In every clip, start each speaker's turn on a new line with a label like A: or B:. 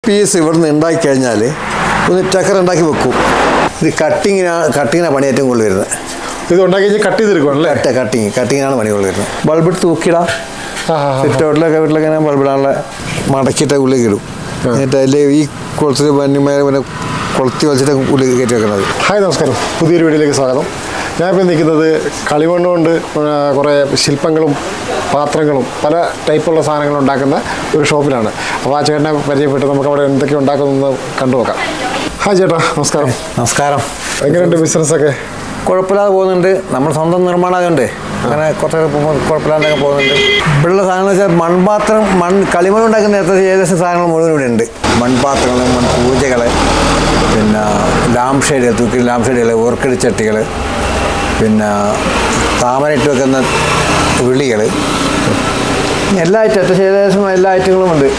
A: Piece ഇവിടുന്ന് ഉണ്ടാക്കി കഴിഞ്ഞാൽ ഒന്ന് ചക്കര ഉണ്ടാക്കി വെക്കും ഇത് കട്ടിങ്ങിനാണ് കട്ടിങ്ങിനാണ് പണി ഏറ്റവും കൂടുതൽ വരുന്നത്
B: ഇത് ഉണ്ടാക്കി കഴിഞ്ഞ് കട്ട് ചെയ്തെടുക്കണം അല്ലേ
A: കട്ട കട്ടിങ് കട്ടിങ്ങിനാണ് പണി കൂടുതൽ വരുന്നത് ബൾബ് എടുത്ത് തൂക്കിയിടാം
B: ആ, ആ, ആ.
A: സിറ്റ് ഔട്ടിലൊക്കെ വീട്ടിലൊക്കെ ഇങ്ങനെ ബൾബിടാനുള്ള മടക്കിയിട്ട് ഉള്ളിൽ ഇടും എന്നിട്ട് അതിൽ ഈ കുളത്തിൽ പന്നിമേലെ പിന്നെ കൊളുത്തി വലിച്ചിട്ട് ഉള്ളിൽ കയറ്റി വെക്കുന്നത്
B: ഹായ് നമസ്കാരം പുതിയൊരു വീഡിയോയിലേക്ക് സ്വാഗതം ഞാനിപ്പോൾ നിൽക്കുന്നത് കളിമണ്ണ് കൊണ്ട് ആ, കുറേ ശില്പങ്ങളും പാത്രങ്ങളും പല ടൈപ്പുള്ള സാധനങ്ങൾ ഉണ്ടാക്കുന്ന ഒരു ഷോപ്പിലാണ് അപ്പോൾ ആ ചേട്ടനെ പരിചയപ്പെട്ട് നമുക്ക് അവിടെ എന്തൊക്കെ ഉണ്ടാക്കുന്നതെന്ന് കണ്ടു നോക്കാം ഹായ് ചേട്ടാ നമസ്കാരം
A: നമസ്കാരം
B: എങ്ങനെയുണ്ട് ബിസിനസ്സൊക്കെ
A: കുഴപ്പമില്ലാതെ പോകുന്നുണ്ട് നമ്മൾ സ്വന്തം നിർമ്മാണം ആയതുകൊണ്ട് അങ്ങനെ കുറച്ചൊക്കെ പോകുമ്പോൾ കുഴപ്പമില്ലാണ്ടൊക്കെ പോകുന്നുണ്ട് ഇവിടെയുള്ള സാധനങ്ങൾ വെച്ചാൽ മൺപാത്രം മൺ കളിമൺ ഉണ്ടാക്കുന്ന നേരത്തെ ഏകദേശം സാധനങ്ങൾ മുഴുവൻ ഇവിടെ ഉണ്ട് മൺപാത്രങ്ങൾ മൺപൂജകൾ പിന്നെ ലാംപ് ഷെയ്ഡുകൾ തൂക്കി ലാംപ് ഷെയ്ഡുകൾ ഓർക്കിഡ് ചട്ടികൾ പിന്നെ താമരയിട്ട് വെക്കുന്ന വിളികൾ എല്ലാ ഐറ്റം അത്യാവശ്യം ഏകദേശം എല്ലാ ഐറ്റങ്ങളും ഉണ്ട്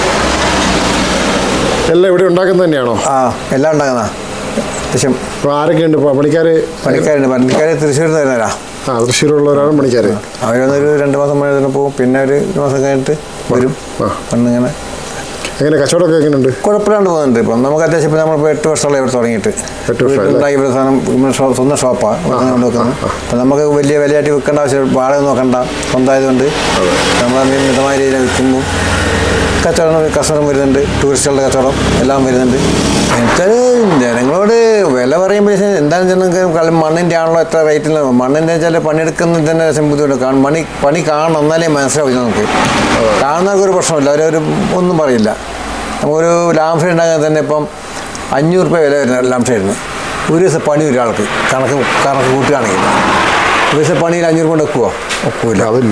B: എല്ലാം ഇവിടെ ഉണ്ടാക്കുന്നത് തന്നെയാണോ
A: ആ എല്ലാം ഉണ്ടാകുന്ന അത്യാവശ്യം
B: അപ്പോൾ ആരൊക്കെയുണ്ട് ഇപ്പോൾ പണിക്കാർ
A: പണിക്കാരുണ്ട് പണിക്കാർ തൃശ്ശൂരിൽ നിന്ന് വരുന്നവരാ
B: ആ തൃശ്ശൂരുള്ളവരാണ് പണിക്കാർ
A: അവരൊന്നൊരു രണ്ട് മാസം മഴ തന്നെ പോകും പിന്നെ ഒരു ഒരു മാസം കഴിഞ്ഞിട്ട് വരും
B: ആ.
A: വന്നിങ്ങനെ
B: എങ്ങനെ കച്ചവടമൊക്കെ എങ്ങനെയുണ്ട്
A: കുഴപ്പമില്ലാണ്ട് പോകുന്നുണ്ട് ഇപ്പം നമുക്ക് അത്യാവശ്യം ഇപ്പം നമ്മളിപ്പോൾ എട്ട് വർഷമുള്ള ഇവിടെ തുടങ്ങിയിട്ട്
B: എട്ട് വർഷമായി അല്ലേ?
A: ഉണ്ടാക്കി ഇവിടെ സാധനം ഇവിടെ ഷോ- സ്വന്തം ഷോപ്പാണ് കൊണ്ട് വെക്കുന്നത് അപ്പം നമുക്ക് വലിയ വിലയായിട്ട് വിൽക്കേണ്ട ആവശ്യം വാടക നോക്കണ്ട സ്വന്തമായതുകൊണ്ട് നമ്മൾ മിതമായ രീതിയിൽ വിൽക്കുമ്പോൾ കച്ചവടം കസ്റ്റമർ വരുന്നുണ്ട് ടൂറിസ്റ്റുകളുടെ കച്ചവടം എല്ലാം വരുന്നുണ്ട് എന്നുവെച്ചാൽ ജനങ്ങളോട് വില പറയുമ്പോൾ എന്താണെന്ന് വെച്ചാൽ കളി മണ്ണിൻ്റെ ആണല്ലോ എത്ര റേറ്റിൽ മണ്ണിൻ്റെ വെച്ചാൽ പണിയെടുക്കുന്നത് തന്നെ രസം ബുദ്ധിമുട്ട് കാണും പണി പണി കാണണം എന്നാലേ മനസ്സിലാവും നമുക്ക് കാണുന്നവർക്ക് ഒരു പ്രശ്നമില്ല അവരൊരു ഒന്നും പറയില്ല നമുക്കൊരു ലാംഫ് ഉണ്ടാക്കാൻ തന്നെ ഇപ്പം അഞ്ഞൂറ് രൂപ വില വരുന്ന ലാംഫ് ഷെയ്ഡിന് ഒരു ദിവസം പണി ഒരാൾക്ക് കണക്ക് കണക്ക് കൂട്ടുകയാണെങ്കിൽ ഒരു ദിവസം പണിയിൽ അഞ്ഞൂറ് കൊണ്ട് വെക്കുമോ ഒക്കില്ല
B: അതില്ല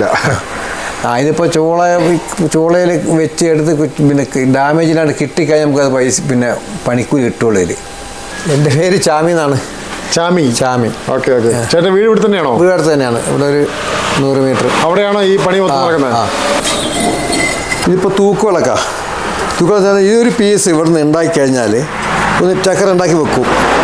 A: ആ ഇതിപ്പോൾ ചൂള ചൂളയിൽ വെച്ച് എടുത്ത് കു- പിന്നെ ഡാമേജ് ഇല്ലാണ്ട് കിട്ടിക്കഴിഞ്ഞാൽ നമുക്കത് പൈസ പിന്നെ പണിക്കൂലി കിട്ടുള്ളൂ ഇതിൽ എൻ്റെ പേര് ചാമി എന്നാണ്
B: ചാമി
A: ചാമി
B: ഓക്കെ ഓക്കെ ചേട്ടൻ വീട് ഇവിടെ തന്നെയാണോ
A: ഇവിടെ അടുത്ത് തന്നെയാണ് ഇവിടെ ഒരു നൂറ് മീറ്റർ
B: അവിടെയാണോ ഈ പണി മൊത്തം നടക്കുന്നത്
A: ആ ഇതിപ്പോൾ തൂക്കുകളൊക്കെ തൂക്കുകൾ ഇതൊരു പീസ് ഇവിടുന്ന് ഉണ്ടാക്കി കഴിഞ്ഞാൽ ഒന്ന് ചക്കര ഉണ്ടാക്കി വെക്കും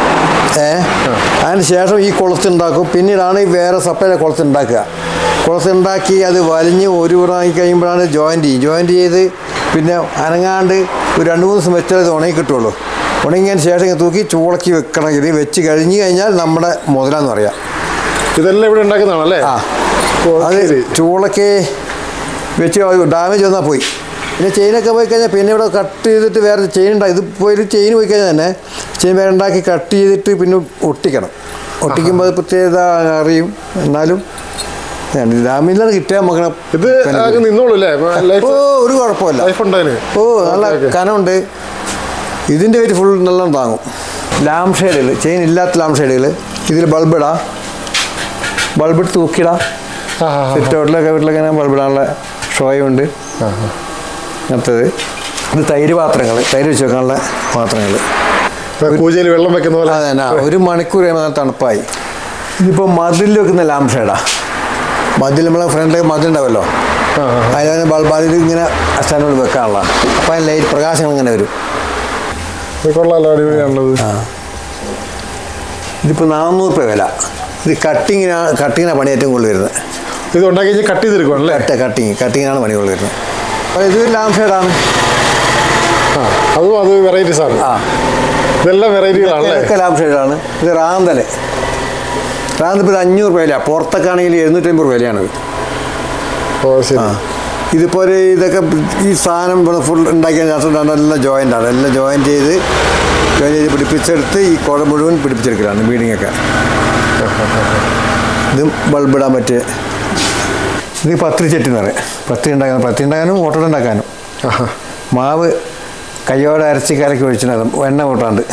A: ഏ അതിന് ശേഷം ഈ കുളത്തുണ്ടാക്കും പിന്നീടാണ് ഈ വേറെ സപ്പറേറ്റ് കുളത്തുണ്ടാക്കുക കുളത്തുണ്ടാക്കി അത് വലിഞ്ഞ് ഒരു ഉണങ്ങി കഴിയുമ്പോഴാണ് ജോയിൻറ്റ് ചെയ്യും ജോയിൻറ്റ് ചെയ്ത് പിന്നെ അനങ്ങാണ്ട് ഒരു രണ്ട് മൂന്ന് ദിവസം വെച്ചാൽ ഇത് ഉണങ്ങി കിട്ടുള്ളൂ ഉണങ്ങിയതിന് ശേഷം ഇങ്ങനെ തൂക്കി ചൂളക്കി വെക്കണം ഇത് വെച്ച് കഴിഞ്ഞ് കഴിഞ്ഞാൽ നമ്മുടെ മുതലാന്ന് പറയാം
B: ഇതെല്ലാം ഇവിടെ ഉണ്ടാക്കുന്നതാണല്ലേ
A: ആ
B: ഓ,
A: അത്
B: ശരി.
A: ചൂളൊക്കെ വെച്ച് ഡാമേജ് വന്നാൽ പോയി പിന്നെ ചെയിനൊക്കെ പോയി കഴിഞ്ഞാൽ പിന്നെ ഇവിടെ കട്ട് ചെയ്തിട്ട് വേറെ ചെയിൻ ഉണ്ടാക്കി ഇത് പോയി ചെയിൻ പോയി കഴിഞ്ഞാൽ തന്നെ ചെയിൻ വേറെ ഉണ്ടാക്കി കട്ട് ചെയ്തിട്ട് പിന്നെ ഒട്ടിക്കണം ഒട്ടിക്കുമ്പോൾ അത് പ്രത്യേകത അറിയും എന്നാലും ഡാമേജിലാണ് കിട്ടിയാൽ നമുക്ക്
B: ഇത് അങ്ങ് നിന്നോളൂ അല്ലേ ലൈഫ്
A: ഓ ഒരു കുഴപ്പമില്ല
B: ലൈഫ് ഉണ്ടതിന്
A: ഓ നല്ല
B: ഓക്കേ, ഓക്കേ.
A: കനമുണ്ട് ഇതിൻ്റെ പേര് ഫുൾ നല്ല താങ്ങും ലാം ഷെയ്ഡുകൾ ചെയിൻ ഇല്ലാത്ത ലാം ഷെയ്ഡുകൾ ഇതിൽ ബൾബ് ഇടാം ബൾബ് ഇട്ട് തൂക്കിടാം
B: ആ, ആ, ആ.
A: സിറ്റ് ഔട്ടിലൊക്കെ വീട്ടിലൊക്കെ ഇങ്ങനെ ബൾബിടാനുള്ള ഷോയുണ്ട്
B: ആ, ആ.
A: അങ്ങനത്തത് ഇത് തൈര് പാത്രങ്ങൾ തൈര് വെച്ച് വെക്കാനുള്ള പാത്രങ്ങൾ
B: ഇപ്പൊ പൂജയിൽ വെള്ളം വെക്കുന്ന പോലെ
A: അതെ തന്നെ ഒരു മണിക്കൂർ കഴിയുമ്പോൾ നല്ല തണുപ്പായി ഇതിപ്പോൾ മതിലിൽ വെക്കുന്ന ലാമ്പ് ഷെയ്ഡാ മതിൽ നമ്മളെ ഫ്രണ്ടിലേക്ക് മതിൽ ഉണ്ടാവുമല്ലോ
B: ആ, ആ.
A: അതിൽ ബൾബ് അതിൽ ഇങ്ങനെ സ്റ്റാൻഡോട് വെക്കാനുള്ള അപ്പോൾ അതിന് ലൈറ്റ് പ്രകാശങ്ങൾ ഇങ്ങനെ വരും
B: ഇത് കൊള്ളാലോ അടിപൊളിയാണുള്ളത്
A: ഇതിപ്പോൾ നാനൂറ് രൂപ വില ഇത് കട്ടിങ്ങിനാണ് കട്ടിങ്ങിനാണ് പണി ഏറ്റവും കൂടുതൽ വരുന്നത്
B: ഇത് ഉണ്ടാക്കി കഴിഞ്ഞ് കട്ട് ചെയ്തെടുക്കണം അല്ലേ
A: കട്ട് കട്ടിങ് കട്ടിങ്ങിനാണ് പണി കൂടുതൽ വരുന്നത് അപ്പോൾ ഇതൊരു ലാമ്പ് ഷെയ്ഡാണ്
B: ആ അതും അത് വെറൈറ്റീസ് ആണ്
A: ആ
B: ഇതെല്ലാം വെറൈറ്റികളാണല്ലേ
A: ഇതൊക്കെ ലാമ്പ് ഷെയ്ഡാണ് ഇത് റാന്തല് റാന്ത് ഇപ്പോൾ ഇത് അഞ്ഞൂറ് രൂപ വില പുറത്തൊക്കെ ആണെങ്കിൽ എഴുന്നൂറ്റമ്പത് രൂപ വിലയാണിത്
B: ഓ ശരി
A: ആ ഇതിപ്പോൾ ഒരു ഇതൊക്കെ ഈ സാധനം ഇവിടെ ഫുൾ ഉണ്ടാക്കിയ ശേഷം നല്ല ജോയിൻ്റ് ആണ് എല്ലാം ജോയിൻ ചെയ്ത് ജോയിൻ ചെയ്ത് പിടിപ്പിച്ചെടുത്ത് ഈ കുഴ മുഴുവൻ പിടിപ്പിച്ചെടുക്കലാണ് ബീഡിങ്ങൊക്കെ ഇതും ബൾബ് ഇടാൻ പറ്റിയ ഇത് പത്രി ചെട്ടി എന്ന് പറയും പത്രി ഉണ്ടാക്കാൻ പത്രി ഉണ്ടാക്കാനും ഓട്ടോട് ഉണ്ടാക്കാനും
B: ആഹാ.
A: മാവ് കയ്യോടെ അരച്ച് കലക്കി ഒഴിച്ചിട്ട് എണ്ണ കൂട്ടാണ്ട്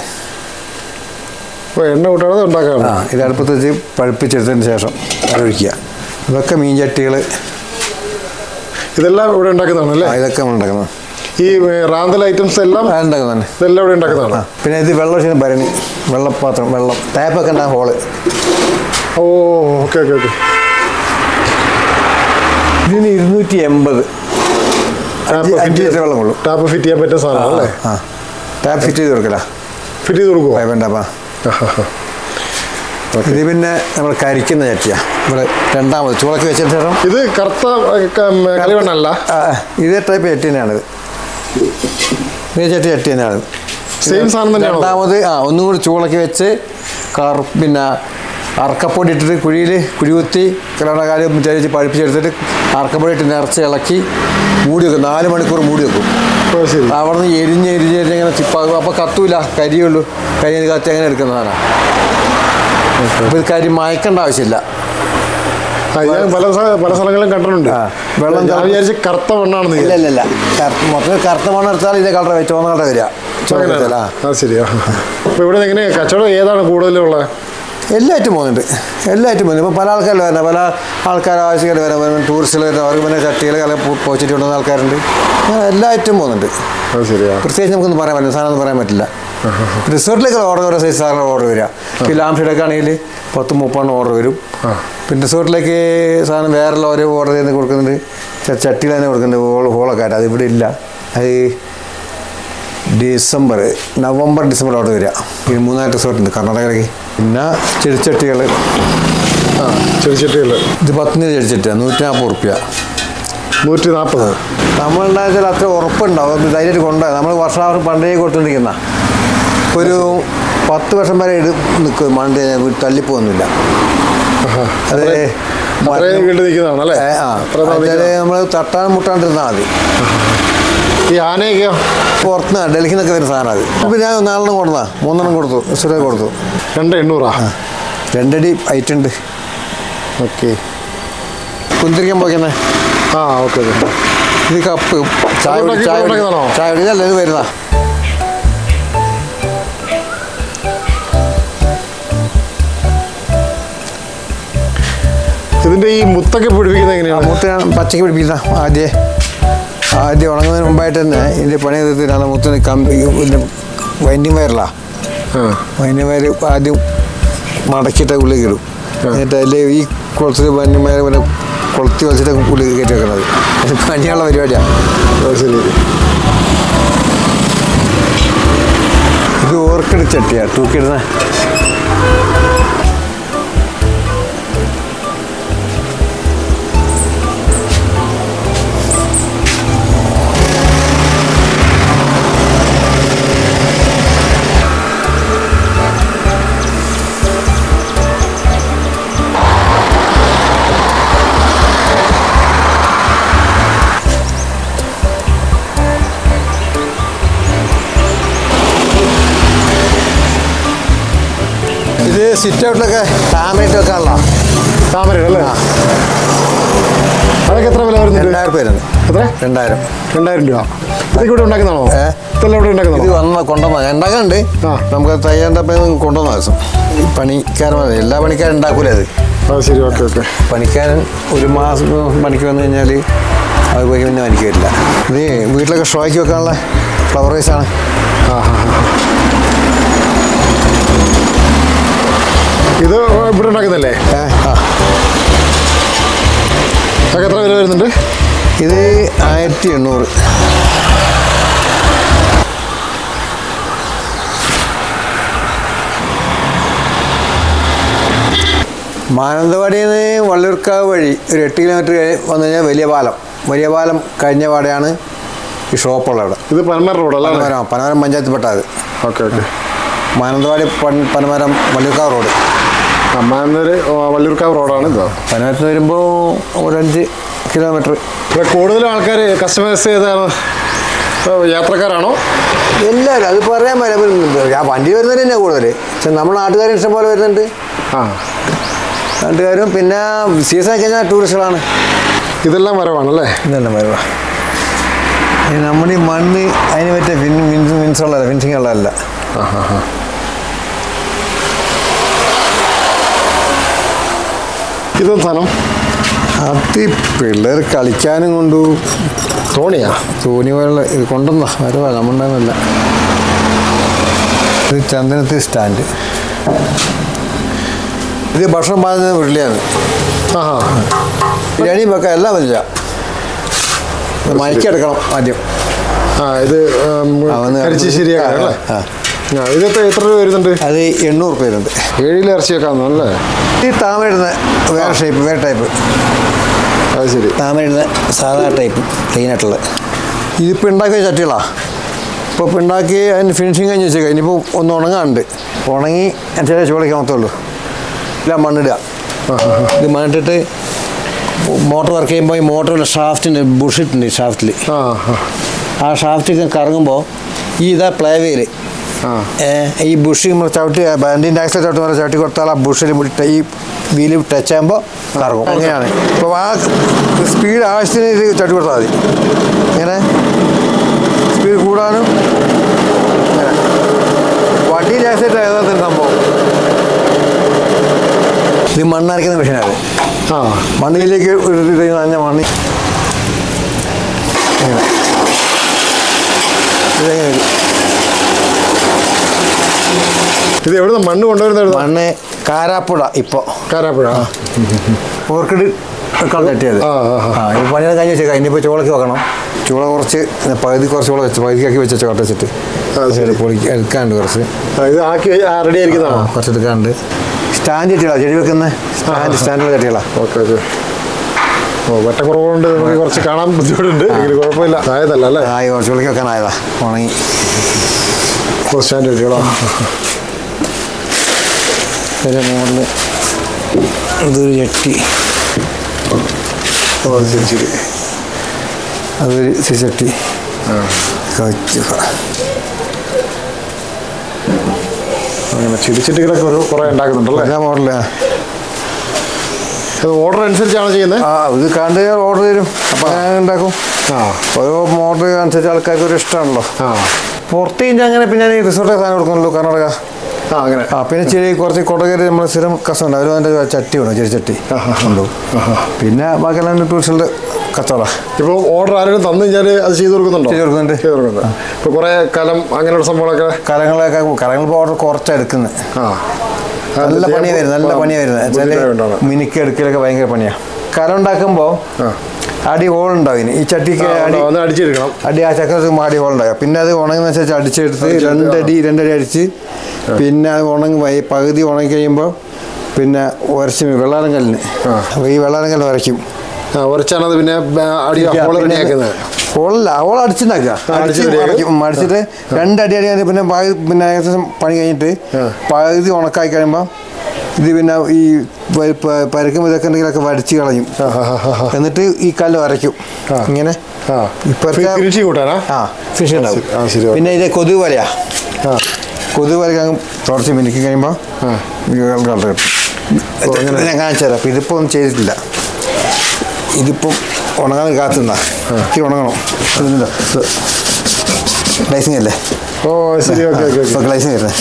B: ഓ എണ്ണ കൂട്ടാണ്
A: ആ
B: ഉണ്ടാക്കാണ്
A: ഇത് അടുപ്പത്ത് വെച്ച് പഴുപ്പിച്ചെടുത്തതിന് ശേഷം അത് ഒഴിക്കുക ഇതൊക്കെ മീൻ ചട്ടികൾ
B: ഇതെല്ലാം ഇവിടെ ഉണ്ടാക്കുന്നതാണ് അല്ലേ
A: ഇതൊക്കെ നമ്മൾ ഉണ്ടാക്കുന്നത്
B: ഈ ഏ, റാന്തൽ ഐറ്റംസ് എല്ലാം
A: ആ, ഉണ്ടാക്കുന്നത് തന്നെ
B: ഇതെല്ലാം ഇവിടെ
A: ആ,
B: ഉണ്ടാക്കുന്നതാണ്
A: പിന്നെ ഇത് വെള്ളം ഒഴിക്കുന്ന ഭരണി വെള്ളപ്പാത്രം വെള്ളം ടാപ്പൊക്കെ ഉണ്ടാകും ഹോള്
B: ഓ ഓക്കെ ഓക്കെ ഓക്കെ
A: ഇതിന് ഇരുന്നൂറ്റി എൺപത് അഞ്ച് അഞ്ച് ലിറ്റർ വെള്ളം കൊള്ളും
B: ടാപ്പ് ഫിറ്റ് ചെയ്യാൻ പറ്റുന്ന സാധനമാണ് അല്ലേ
A: ആ ടാപ്പ് ഫിറ്റ് ചെയ്ത് കൊടുക്കല
B: ഫിറ്റ് ചെയ്ത് കൊടുക്കുമോ
A: പൈപ്പ് ടാപ്പാ ഇത് പിന്നെ നമ്മൾ കരിക്കുന്ന ചട്ടിയാ ഇവിടെ രണ്ടാമത് ചൂളക്ക് വെച്ചതിന് ശേഷം
B: ഇത് കറുത്ത ഏ, ക- കളിമണ്ണല്ല
A: ആ, ഇതേ ടൈപ്പ് ചട്ടി തന്നെയാണിത് ഈ ചട്ടി ചട്ടി തന്നെയാണ്
B: Same സാധനം തന്നെയാണോ?
A: രണ്ടാമത് ആ ഒന്നും കൂടി ചൂളക്കി വെച്ച് കറ പിന്നെ അറക്കപ്പൊടി ഇട്ടിട്ട് കുഴിയിൽ കുഴി കുത്തി കിളണകാലം ചരിച്ച് പഴിപ്പിച്ചെടുത്തിട്ട് അറക്കപ്പൊടി ഇട്ട് നിറച്ച് ഇളക്കി മൂടി വെക്കും നാല് മണിക്കൂർ മൂടി വെക്കും
B: ഓ ശരി
A: അവിടെ നിന്ന് എരിഞ്ഞ് എരിഞ്ഞ് എരിഞ്ഞ് ഇങ്ങനെ ചിപ്പാകും അപ്പോൾ കത്തൂല കരിയുള്ളൂ കരി കത്തി അങ്ങനെ എടുക്കുന്നതാണ് അപ്പോൾ ഇത് കരി മയക്കേണ്ട ആവശ്യമില്ല
B: ആ, ഞാൻ പല സ്ഥ- പല സ്ഥലങ്ങളിലും കണ്ടിട്ടുണ്ട്
A: ആ, വെള്ളം
B: ഞാൻ
A: തിള-
B: വിചാരിച്ച് കറുത്ത മണ്ണാണെന്ന്
A: ഇല്ല
B: വിചാരിച്ചു.
A: ഇല്ല ഇല്ല കറുത്ത മൊത്തത്തിൽ കറുത്ത മണ്ണ് എടുത്താൽ ഇതേ കളർ ചുവന്ന കളർ വരിക ചുവന്ന
B: അങ്ങനെയാണോ?
A: വെച്ചാൽ, ആ
B: ആ ശരിയാ അപ്പോൾ ഇവിടെ എങ്ങനെ കച്ചവടം ഏതാണ് കൂടുതലുള്ളത്
A: എല്ലായിട്ടും പോകുന്നുണ്ട് എല്ലായിട്ടും പോകുന്നുണ്ട് ഇപ്പോൾ പല ആൾക്കാരും വരുന്നത് പല ആൾക്കാർ ആവശ്യക്കാർ വരാൻ ടൂറിസ്റ്റുകൾ വരുന്നത് അവർക്ക് പിന്നെ ചട്ടികൾ കല പോച്ചിട്ട് കൊണ്ടുവന്ന ആൾക്കാരുണ്ട് അങ്ങനെ എല്ലായിട്ടും പോകുന്നുണ്ട്
B: അത് ശരിയാ
A: പ്രത്യേകിച്ച് നമുക്കൊന്നും പറയാൻ പറ്റില്ല സാധനം ഒന്നും പറയാൻ പറ്റില്ല റിസോർട്ടിലേക്ക് ഓർഡർ ഓരോ സൈസ് സാധനം ഓർഡർ വരിക ഇപ്പോൾ ലാംഷീഡൊക്കെ ആണെങ്കിൽ പത്ത് മുപ്പെണ്ണം ഓർഡർ വരും
B: ആ.
A: പിന്നെ റിസോർട്ടിലേക്ക് സാധനം വേറെ ഓരോ ഓർഡർ ചെയ്ത് കൊടുക്കുന്നുണ്ട് ച- ചട്ടികൾ തന്നെ കൊടുക്കുന്നുണ്ട് ഹോൾ ഹോളൊക്കെ ആയിട്ട് അത് ഇവിടെ ഇല്ല അത് ഡിസംബർ നവംബർ ഡിസംബർ ഓർഡർ വരിക ഈ മൂന്നാല് റിസോർട്ടുണ്ട് കർണാടകയിലേക്ക് പിന്നെ ചെടിച്ചട്ടികൾ
B: ആ ചെടിച്ചട്ടികൾ
A: ഇത് പത്തിന് ചെടിച്ചട്ടിയാണ് നൂറ്റി നാൽപ്പത് റുപ്യ
B: നൂറ്റി നാൽപ്പത്
A: നമ്മളുണ്ടായാൽ അത്ര ഉറപ്പുണ്ടാവും അത് ധൈര്യമായിട്ട് കൊണ്ടുപോയി നമ്മൾ വർഷാവർഷം പണ്ടേ കൊടുത്തോണ്ടിരിക്കുന്ന ഒരു പത്ത് വർഷം വരെ ഇട് നിൽക്കും മണ്ട് തള്ളിപ്പോകുന്നില്ല അത്
B: അത്രയും വീട്ടിൽ നിൽക്കുന്നതാണ് അല്ലേ
A: ഏ, ആ
B: അത്ര നാൾ
A: നമ്മൾ തട്ടാൻ മുട്ടാണ്ടിരുന്നാൽ മതി
B: ഈ ആനയൊക്കെയോ
A: പുറത്തുനിന്ന് ഡൽഹിയിൽ നിന്നൊക്കെ വരുന്ന സാധനം അത് ഇപ്പം ഞാൻ നാലെണ്ണം കൊടുത്താ മൂന്നെണ്ണം കൊടുത്തു സുരേ കൊടുത്തു
B: രണ്ട് എണ്ണൂറാ
A: രണ്ടടി ഹൈറ്റ് ഉണ്ട്
B: ഓക്കെ
A: കുന്തിരിക്കാൻ പോയിക്കുന്നേ
B: ആ ഓക്കെ ഓക്കെ
A: ഇത് കപ്പ് ചായ കുടി-
B: ഉണ്ടാക്കി-
A: ചായ കുടി-
B: ഉണ്ടാക്കിയതാണോ?
A: ചായ കുടിയല്ല ഇത് വരുന്നതാ
B: ഇതിന്റെ ഈ മുത്തൊക്കെ പിടിപ്പിക്കുന്നത്
A: ആ
B: എങ്ങനെയാണ്
A: മുട്ട പച്ചക്ക് പിടിപ്പിക്കുന്ന ആദ്യം ആദ്യം ഉണങ്ങുന്നതിന് മുമ്പായിട്ട് തന്നെ ഇതിൻ്റെ പണി തീർത്തിട്ടാണ് മുത്തിന് കമ്പി വൈൻഡിങ് വയറിലാ
B: ആ
A: വൈൻഡിങ് വയർ ആദ്യം മടക്കിയിട്ട് ഉള്ളിൽ ഇടും എന്നിട്ട് അതിൽ ഈ കുളത്തിൽ വൈൻഡിങ് വയർ പിന്നെ കൊളുത്തി വെച്ചിട്ട് ഉള്ളിൽ കയറ്റി വെക്കുന്നത് അത് പണിയുള്ള പരിപാടിയാണ്
B: അത് ശരി
A: ഇത് ഓർക്കിഡ് ചട്ടിയാണ് തൂക്കിയിടുന്ന ഇത് സിറ്റ് ഔട്ടിലൊക്കെ താമരയിട്ട് വെക്കാനുള്ള
B: താമരയുടെ അല്ലേ അതൊക്കെ എത്ര വില വരുന്നുണ്ട്
A: രണ്ടായിരം പേരുണ്ട്
B: എത്ര
A: രണ്ടായിരം
B: രണ്ടായിരം രൂപ ഇതൊക്കെ ഇവിടെ ഉണ്ടാക്കുന്നതാണോ
A: ഏ?
B: ഇതെല്ലാം ഇവിടെ
A: ഇത്
B: ഉണ്ടാക്കുന്നതാണോ
A: വന്ന കൊണ്ടുവന്ന ഉണ്ടാക്കാനുണ്ട്
B: ആ.
A: നമുക്ക് തയ്യാറപ്പം കൊണ്ടുവന്ന ദിവസം ഈ പണിക്കാരൻ മതി. എല്ലാ പണിക്കാരും ഉണ്ടാക്കൂലേ അത്
B: അത് ശരി ഓക്കെ ഓക്കെ
A: പണിക്കാരൻ ഒരു മാസം പണിക്ക് വന്നു കഴിഞ്ഞാൽ അത് പോയി പിന്നെ പണിക്ക് വരില്ല ഇത് വീട്ടിലൊക്കെ ഷോയ്ക്ക് വെക്കാനുള്ള ഫ്ലവർ വൈസാണ്
B: ആ ഹാ ഹാ ഇത് ഇവിടെ ഉണ്ടാക്കുന്നല്ലേ
A: ഏ ആ
B: അതൊക്കെ എത്ര വില വരുന്നുണ്ട്
A: ഇത് ആയിരത്തി എണ്ണൂറ് മാനന്തവാടിയിൽ നിന്ന് വള്ളിയൂർക്കാവ് വഴി ഒരു എട്ട് കിലോമീറ്റർ വന്നു കഴിഞ്ഞാൽ വലിയ പാലം വലിയ പാലം കഴിഞ്ഞ പാടെയാണ് ഈ ഷോപ്പുള്ളത് ഇവിടെ
B: ഇത് പനമര റോഡ് അല്ലേ
A: പനമരം പനമരം പഞ്ചായത്തിൽ പെട്ടത്
B: ഓക്കെ ഓക്കെ
A: മാനന്തവാടി പൻ- പനമരം വള്ളിയൂർക്കാവ് റോഡ്
B: അമ്മാനൊരു വള്ളിയൂർക്കാവ് റോഡാണ് ഇത്
A: പനമരത്ത് വരുമ്പോൾ ഒരു അഞ്ച് കിലോമീറ്റർ
B: ഇവിടെ കൂടുതലും ആൾക്കാർ കസ്റ്റമേഴ്സ് ഏതാണ് ഇപ്പൊ യാത്രക്കാരാണോ
A: എല്ലാവരും അത് പറയാൻ പറ്റില്ല ആ വണ്ടി വരുന്നവർ തന്നെ കൂടുതൽ പക്ഷെ നമ്മുടെ നാട്ടുകാരും ഇഷ്ടംപോലെ വരുന്നുണ്ട്
B: ആ
A: നാട്ടുകാരും പിന്നെ സീസൺ കഴിഞ്ഞാൽ ടൂറിസ്റ്റുകളാണ്
B: ഇതെല്ലാം വരവാണല്ലേ
A: ഇതെല്ലാം വരുക നമ്മുടെ ഈ മണ്ണ് അതിന് പറ്റിയ ഫിൻ മിൻസ് മിൻസുള്ളതല്ല ഫിനിഷിംഗ് ഉള്ളതല്ല
B: ആ ഹാ ഹാ ഇതെന്ത് സാധനം
A: അത് പിള്ളേർ കളിക്കാനും കൊണ്ടു
B: തോണിയാ
A: തോണി പോലുള്ള ഇത് കൊണ്ടുവന്ന വരവാ നമ്മളുണ്ടായിരുന്നല്ല ഇത് ചന്ദനത്തിൽ സ്റ്റാൻഡ് ഇത് ഭക്ഷണം പാകുന്നത് ഉരുളിയാണ്
B: ആ ഹാ
A: ബിരിയാണി വെക്കാം എല്ലാം പറ്റില്ല മയക്കെടുക്കണം ആദ്യം
B: ആ ഇത്
A: ആ, വന്ന്
B: കരിച്ച് ശരിയാക്കാം അല്ലേ
A: ആ,
B: ആ ഇതൊക്കെ എത്ര രൂപ വരുന്നുണ്ട്
A: അത് എണ്ണൂറ് രൂപ വരുന്നുണ്ട്
B: ഏഴിൽ ഇറച്ചി വെക്കാമെന്ന് അല്ലേ
A: ഈ താമര വേറെ ഷേപ്പ് വേറെ ടൈപ്പ്
B: അത് ശരി
A: താമര സാധാ ടൈപ്പ് ക്ലീൻ ആയിട്ടുള്ളത് ഇതിപ്പോൾ ഉണ്ടാക്കിയ ചട്ടികളാ ഇപ്പോൾ ഉണ്ടാക്കി അതിന് ഫിനിഷിങ് കഴിഞ്ഞ് വെച്ചേക്കാം ഇനിയിപ്പോൾ ഒന്ന് ഉണങ്ങാണ്ട് ഉണങ്ങി അതിൻ്റെ ചുവടയ്ക്ക് മാത്രമേ ഇല്ല മണ്ണിടുക ഇത് മണ്ണിട്ടിട്ട് മോട്ടർ വർക്ക് ചെയ്യുമ്പോൾ ഈ മോട്ടറിൻ്റെ ഷാഫ്റ്റിന് ബുഷിട്ടുണ്ട് ഷാഫ്റ്റിൽ
B: ആ ആ,
A: ആ ഷാഫ്റ്റ് കറങ്ങുമ്പോൾ ഈ ഇതാ പ്ലേവേല്
B: ആ
A: ഈ ബുഷ് നമ്മൾ ചവിട്ടി ബാൻഡിൻ്റെ ആക്സിൽ ചവിട്ടി പോലെ ചവിട്ടി കൊടുത്താൽ ആ ബുഷിൽ മുടി ഈ വീല് ടച്ച് ആകുമ്പോൾ കറങ്ങും അങ്ങനെയാണ് ഇപ്പോൾ ആ സ്പീഡ് ആവശ്യത്തിന് ഇത് ചവിട്ടി കൊടുത്താൽ മതി ഇങ്ങനെ സ്പീഡ് കൂടാനും ഇങ്ങനെ വണ്ടിൻ്റെ ആക്സിഡൻ്റ് യഥാർത്ഥത്തിൽ സംഭവം ഇത് മണ്ണരയ്ക്കുന്ന മെഷീനാണ്
B: ആ
A: മണ്ണിലേക്ക് ഒരു ഇത് നനഞ്ഞ മണ്ണി ഇങ്ങനെ ഇതെങ്ങനെ വരും
B: ഇത് എവിടുന്ന് മണ്ണ് കൊണ്ടുവരുന്ന എവിടുന്ന
A: മണ്ണ് കാരാപ്പുഴ ഇപ്പോൾ
B: കാരാപ്പുഴ ആ
A: ഓർക്കിഡ് വെക്കാൻ തട്ടിയത്
B: ആ, ആ, ആ.
A: ആ ഈ പണിയൊക്കെ കഴിഞ്ഞ് വെച്ചേക്കാം ഇനിയിപ്പോൾ ചോളക്ക് വെക്കണം ചൂള കുറച്ച് പകുതി കുറച്ച് ചോള വെച്ച് പകുതിയാക്കി വെച്ച് കട്ട വെച്ചിട്ട്
B: അത് ശരി.
A: പൊളിക്ക് എടുക്കാണ്ട് കുറച്ച്
B: ആ, ഇത് ആക്കി റെഡി
A: ആ,
B: ആയിരിക്കുന്നതാണോ
A: കുറച്ച് എടുക്കാണ്ട് സ്റ്റാൻഡ് ചെട്ടികളാ ചെടി വെക്കുന്ന സ്റ്റാൻഡ് സ്റ്റാൻഡിൽ ചെട്ടികളാ
B: ഓക്കെ ഓക്കെ ഓ വെട്ടക്കുറവുകൊണ്ട് നമുക്ക് കുറച്ച് കാണാൻ ബുദ്ധിമുട്ടുണ്ട് എങ്കിലും കുഴപ്പമില്ല ആയതല്ല അല്ലേ
A: ആ ഈ കുറച്ച് വിളിക്ക് വെക്കാനായതാ ഉണങ്ങി
B: ബസ് സ്റ്റാൻഡ് കിട്ടിയോളാം
A: അതിൻ്റെ മുകളിൽ ഇതൊരു ചട്ടി
B: ഓ ശരി ശരി
A: അതൊരു ചട്ടി
B: ആ
A: കച്ച്
B: അങ്ങനെ ചിടിച്ചിട്ടികളൊക്കെ ഒരു കുറേ ഉണ്ടാക്കുന്നുണ്ടല്ലേ
A: എല്ലാ മോഡലാ
B: ഇത് ഓർഡർ അനുസരിച്ചാണ് ചെയ്യുന്നത്
A: ആ ഇത് കണ്ട് ഓർഡർ തരും അപ്പോൾ ഞാൻ ഉണ്ടാക്കും
B: ആ
A: ഓരോ മോഡൽ അനുസരിച്ച് ആൾക്കാർക്ക് ഒരു ഇഷ്ടമാണല്ലോ
B: ആ
A: പുറത്ത് കഴിഞ്ഞാൽ അങ്ങനെ പിന്നെ ഞാൻ ഈ റിസോർട്ട് സാധനം കൊടുക്കണല്ലോ കർണാടക
B: ആ അങ്ങനെ
A: ആ പിന്നെ ചെറിയ കുറച്ച് കൊടകര നമ്മൾ സ്ഥിരം കസ്റ്റമർ അവർ അതിൻ്റെ ചട്ടി വേണം ചെറിയ ചട്ടി ഉണ്ടോ പിന്നെ ബാക്കിയെല്ലാം ടൂറിസ്റ്റുകളുടെ കച്ചവട
B: ഇപ്പോൾ ഓർഡർ ആരെങ്കിലും തന്നു കഴിഞ്ഞാൽ അത് ചെയ്ത് കൊടുക്കുന്നുണ്ടോ
A: ചെയ്ത് കൊടുക്കുന്നുണ്ട്.
B: ചെയ്ത് കൊടുക്കുന്നുണ്ട് ഇപ്പോൾ കുറേ കലം അങ്ങനെയുള്ള സംഭവങ്ങളൊക്കെ
A: കലങ്ങളൊക്കെ കലങ്ങൾ ഇപ്പോൾ ഓർഡർ കുറച്ചാണ് എടുക്കുന്നത്
B: ആ
A: നല്ല പണിയാണ് വരുന്നത് നല്ല പണിയാണ് വരുന്നത്
B: ബുദ്ധിമുട്ടാണ്.
A: വെച്ചാൽ മിനുക്കി എടുക്കലൊക്കെ ഭയങ്കര പണിയാണ് കലം ഉണ്ടാക്കുമ്പോൾ
B: ആ.
A: അടി ഹോൾ ഉണ്ടാവും ഇതിന് ഈ ചട്ടിക്ക്
B: ആ,
A: അടി
B: ഒന്ന് അടിച്ചെടുക്കണം
A: അടി ആ ചക്രത്തിൽ മാടി ഹോളുണ്ടാകും പിന്നെ അത് ഉണങ്ങുന്നനുസരിച്ച് അടിച്ചെടുത്ത് രണ്ടടി രണ്ടടി അടിച്ച് പിന്നെ അത് ഉണങ്ങി വൈ- പകുതി ഉണങ്ങി കഴിയുമ്പോൾ പിന്നെ ഉരച്ച് വെള്ളാരം കല്ലിന്
B: ആ.
A: അപ്പോൾ ഈ വെള്ളാരം കല്ല് വരയ്ക്കും
B: ആ ഉറച്ചാണത് പിന്നെ ബ- അടി ഹോൾ റെഡിയാക്കുന്നത്
A: ഹോളല്ല ഹോൾ അടിച്ചുണ്ടാക്കുക
B: ആ,
A: അടിച്ച്
B: അടിച്ച് ready
A: ഉടയ്ക്കും. ഉം, അടിച്ചിട്ട് രണ്ടടി അടി കഴിഞ്ഞ് പിന്നെ പകുതി പിന്നെ ഏകദേശം പണി കഴിഞ്ഞിട്ട്
B: ആ.
A: പകുതി ഉണക്കായി കഴിയുമ്പോൾ ഇത് പിന്നെ ഈ പ- പ- പരക്കും ഇതൊക്കെ ഉണ്ടെങ്കിലൊക്കെ വരച്ച് കളയും
B: ആ, ആ, ആ, ആ.
A: എന്നിട്ട് ഈ കല്ല് വരയ്ക്കും
B: ആ.
A: ഇങ്ങനെ
B: ആ
A: ഇപ്പോഴത്തെ
B: ഫിനിഷിംഗ് കൂട്ടാനാ
A: ആ ഫിഷ് ഉണ്ടാവും
B: ആ, ശരി, ഓക്കേ.
A: പിന്നെ ഇത് കൊതുക് വലയാ
B: ആ
A: കൊതുക് വലയ്ക്ക് അങ്ങ് തുടച്ച് മിനുക്കി കഴിയുമ്പോൾ
B: ആ.
A: കളർ കിട്ടും ഇത് ഞാൻ കാണിച്ചു തരാം അപ്പം ഇതിപ്പോൾ ഒന്നും ചെയ്തിട്ടില്ല ഇതിപ്പം ഉണങ്ങാൻ കാത്തുന്ന ഇത്തിരി ഉണങ്ങണം ഇതിൻ്റെ ഗ്ലൈസിങ് അല്ലേ
B: ഓ ശരി ഓക്കെ ഓക്കെ
A: ഇപ്പോൾ
B: ഓക്കെ
A: ഗ്ലൈസിങ് വരുന്നത്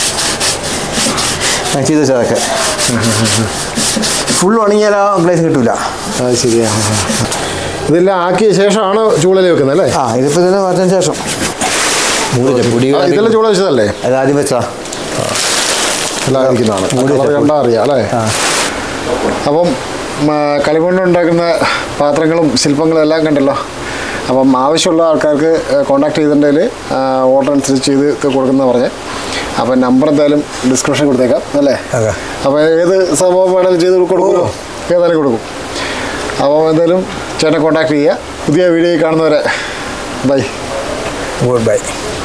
A: ഞാൻ ചെയ്ത് വെച്ചാൽ അതൊക്കെ ഫുൾ ഉണങ്ങിയാൽ ആ ഗ്ലൈസിങ് കിട്ടൂല
B: ആ ശരിയാ ഇതെല്ലാം ആക്കിയ ശേഷമാണ് ചൂളയിൽ വെക്കുന്നത് അല്ലേ
A: ആ ഇതിപ്പോൾ ഇതിന് മാറ്റത്തിന് ശേഷം മൂടില്ല പൊടി
B: ആ, ഇതെല്ലാം ചൂള വെച്ചതല്ലേ
A: അത് ആദ്യം വെച്ചാ
B: എല്ലാം ഇരിക്കുന്നതാണ്
A: മൂടി
B: കളർ
A: വെച്ച
B: കണ്ടാൽ അറിയാം അല്ലേ
A: ആ
B: അപ്പം മ, കളിമണ്ണ് ഉണ്ടാക്കുന്ന പാത്രങ്ങളും ശില്പങ്ങളും എല്ലാം കണ്ടല്ലോ അപ്പം ആവശ്യമുള്ള ആൾക്കാർക്ക് കോൺടാക്ട് ചെയ്തിട്ടുണ്ടെങ്കിൽ ഓർഡർ അനുസരിച്ച് ചെയ്ത് കൊടുക്കുന്ന പറഞ്ഞ് അപ്പം നമ്പർ എന്തായാലും ഡിസ്ക്രിപ്ഷൻ കൊടുത്തേക്കാം അല്ലേ
A: ഓക്കെ
B: അപ്പോൾ ഏത് സംഭവം വേണമെങ്കിലും ചെയ്ത് കൊടുക്കുമോ ഏതായാലും കൊടുക്കും അപ്പോൾ എന്തായാലും ചേട്ടനെ കോൺടാക്ട് ചെയ്യുക പുതിയ വീഡിയോ കാണുന്നവരെ ബൈ
A: ഗുഡ് ബൈ